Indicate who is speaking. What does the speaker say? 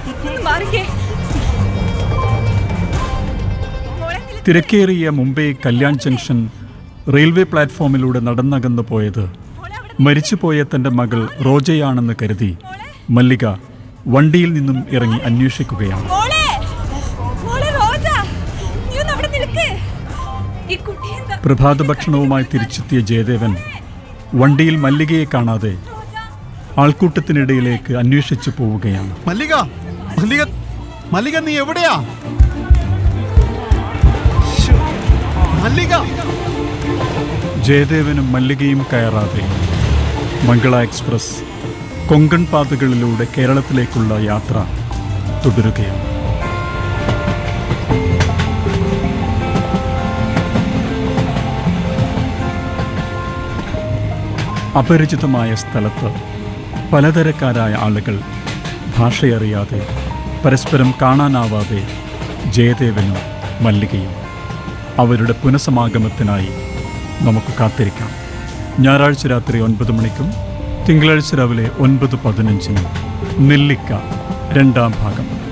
Speaker 1: ഒന്ന് മാറിക്കേ മോളെ നില-
Speaker 2: തിരക്കേറിയ മുംബൈ കല്യാൺ ജംഗ്ഷൻ റെയിൽവേ പ്ലാറ്റ്ഫോമിലൂടെ നടന്നകന്നു പോയത്
Speaker 1: മോളെ അവിടെ
Speaker 2: മരിച്ചുപോയ തന്റെ മകൾ റോജയാണെന്ന് കരുതി മല്ലിക വണ്ടിയിൽ നിന്നും ഇറങ്ങി അന്വേഷിക്കുകയാണ്
Speaker 1: മോളെ മോളെ റോജ നീ ഒന്ന് അവിടെ നിൽക്ക് ഈ കുട്ടി എന്താ
Speaker 2: പ്രഭാത ഭക്ഷണവുമായി തിരിച്ചെത്തിയ ജയദേവൻ വണ്ടിയിൽ മല്ലികയെ കാണാതെ ആൾക്കൂട്ടത്തിനിടയിലേക്ക് അന്വേഷിച്ചു പോവുകയാണ്
Speaker 3: മല്ലിക മല്ലിക മല്ലിക നീ എവിടെയാ ശ്ശോ, മല്ലിക
Speaker 2: ജയദേവനും മല്ലികയും കയറാതെ മംഗള എക്സ്പ്രസ് കൊങ്കൺ പാതകളിലൂടെ കേരളത്തിലേക്കുള്ള യാത്ര തുടരുകയാണ് അപരിചിതമായ സ്ഥലത്ത് പലതരക്കാരായ ആളുകൾ ഭാഷയറിയാതെ പരസ്പരം കാണാനാവാതെ ജയദേവനും മല്ലികയും അവരുടെ പുനഃസമാഗമത്തിനായി നമുക്ക് കാത്തിരിക്കാം ഞായറാഴ്ച രാത്രി ഒൻപത് മണിക്കും തിങ്കളാഴ്ച രാവിലെ ഒൻപത് പതിനഞ്ചിനും നെല്ലിക്ക രണ്ടാം ഭാഗം